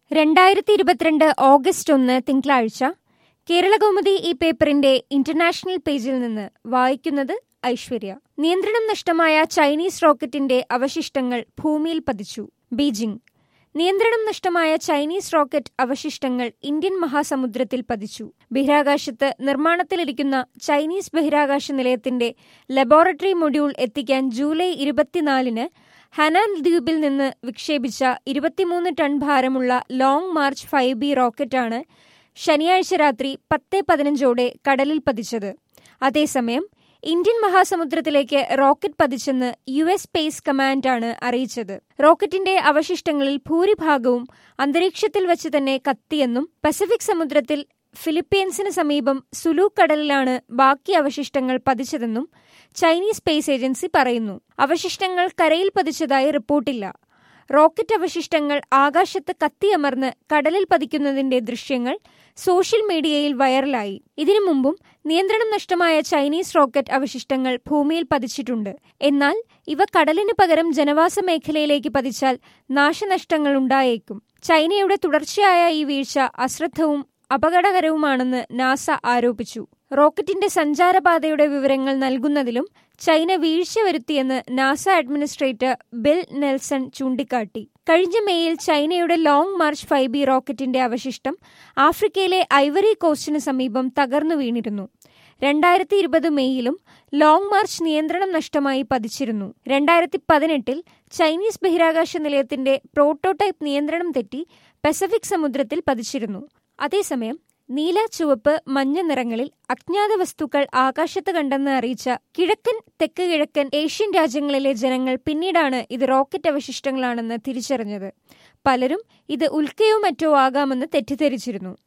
രണ്ടായിരത്തി ഇരുപത്തിരണ്ട് ഓഗസ്റ്റ് ഒന്ന് തിങ്കളാഴ്ച കേരളകൗമുദി ഈ പേപ്പറിന്റെ ഇന്റർനാഷണൽ പേജിൽ നിന്ന് വായിക്കുന്നത് ഐശ്വര്യ നിയന്ത്രണം നഷ്ടമായ ചൈനീസ് റോക്കറ്റിന്റെ അവശിഷ്ടങ്ങൾ ഭൂമിയിൽ പതിച്ചു ബീജിംഗ് നിയന്ത്രണം നഷ്ടമായ ചൈനീസ് റോക്കറ്റ് അവശിഷ്ടങ്ങൾ ഇന്ത്യൻ മഹാസമുദ്രത്തിൽ പതിച്ചു ബഹിരാകാശത്ത് നിർമ്മാണത്തിലിരിക്കുന്ന ചൈനീസ് ബഹിരാകാശ നിലയത്തിന്റെ ലബോറട്ടറി മൊഡ്യൂൾ എത്തിക്കാൻ ജൂലൈ ഇരുപത്തിനാലിന് ഹനാൻ ദ്വീപിൽ നിന്ന് വിക്ഷേപിച്ച ഇരുപത്തിമൂന്ന് ടൺ ഭാരമുള്ള ലോങ് മാർച്ച് ഫൈവ് ബി റോക്കറ്റാണ് ശനിയാഴ്ച രാത്രി പത്ത് പതിനഞ്ചോടെ കടലിൽ പതിച്ചത് അതേസമയം ഇന്ത്യൻ മഹാസമുദ്രത്തിലേക്ക് റോക്കറ്റ് പതിച്ചെന്ന് യു എസ് സ്പേസ് കമാൻഡാണ് അറിയിച്ചത് റോക്കറ്റിന്റെ അവശിഷ്ടങ്ങളിൽ ഭൂരിഭാഗവും അന്തരീക്ഷത്തിൽ വച്ച് തന്നെ കത്തിയെന്നും പസഫിക് സമുദ്രത്തിൽ ഫിലിപ്പീൻസിന് സമീപം സുലു കടലിലാണ് ബാക്കി അവശിഷ്ടങ്ങൾ പതിച്ചതെന്നും ചൈനീസ് സ്പേസ് ഏജൻസി പറയുന്നു അവശിഷ്ടങ്ങൾ കരയിൽ പതിച്ചതായി റിപ്പോർട്ടില്ല റോക്കറ്റ് അവശിഷ്ടങ്ങൾ ആകാശത്ത് കത്തിയമർന്ന് കടലിൽ പതിക്കുന്നതിന്റെ ദൃശ്യങ്ങൾ സോഷ്യൽ മീഡിയയിൽ വൈറലായി ഇതിനു മുമ്പും നിയന്ത്രണം നഷ്ടമായ ചൈനീസ് റോക്കറ്റ് അവശിഷ്ടങ്ങൾ ഭൂമിയിൽ പതിച്ചിട്ടുണ്ട് എന്നാൽ ഇവ കടലിന് പകരം ജനവാസ മേഖലയിലേക്ക് പതിച്ചാൽ നാശനഷ്ടങ്ങൾ ഉണ്ടായേക്കും ചൈനയുടെ തുടർച്ചയായ ഈ വീഴ്ച അശ്രദ്ധവും അപകടകരവുമാണെന്ന് നാസ ആരോപിച്ചു റോക്കറ്റിന്റെ സഞ്ചാരപാതയുടെ വിവരങ്ങൾ നൽകുന്നതിലും ചൈന വീഴ്ച വരുത്തിയെന്ന് നാസ അഡ്മിനിസ്ട്രേറ്റർ ബിൽ നെൽസൺ ചൂണ്ടിക്കാട്ടി കഴിഞ്ഞ മേയിൽ ചൈനയുടെ ലോങ് മാർച്ച് ഫൈവ് ബി റോക്കറ്റിന്റെ അവശിഷ്ടം ആഫ്രിക്കയിലെ ഐവറി കോസ്റ്റിന് സമീപം തകർന്നു വീണിരുന്നു രണ്ടായിരത്തി ഇരുപത് മെയ്യിലും ലോങ് മാർച്ച് നിയന്ത്രണം നഷ്ടമായി പതിച്ചിരുന്നു രണ്ടായിരത്തി പതിനെട്ടിൽ ചൈനീസ് ബഹിരാകാശ നിലയത്തിന്റെ പ്രോട്ടോടൈപ്പ് നിയന്ത്രണം തെറ്റി പസഫിക് സമുദ്രത്തിൽ പതിച്ചിരുന്നു അതേസമയം നീല ചുവപ്പ് മഞ്ഞ നിറങ്ങളിൽ അജ്ഞാത വസ്തുക്കൾ ആകാശത്ത് കണ്ടെന്ന് അറിയിച്ച കിഴക്കൻ തെക്ക് കിഴക്കൻ ഏഷ്യൻ രാജ്യങ്ങളിലെ ജനങ്ങൾ പിന്നീടാണ് ഇത് റോക്കറ്റ് അവശിഷ്ടങ്ങളാണെന്ന് തിരിച്ചറിഞ്ഞത് പലരും ഇത് ഉൽക്കയോ മറ്റോ ആകാമെന്ന് തെറ്റിദ്ധരിച്ചിരുന്നു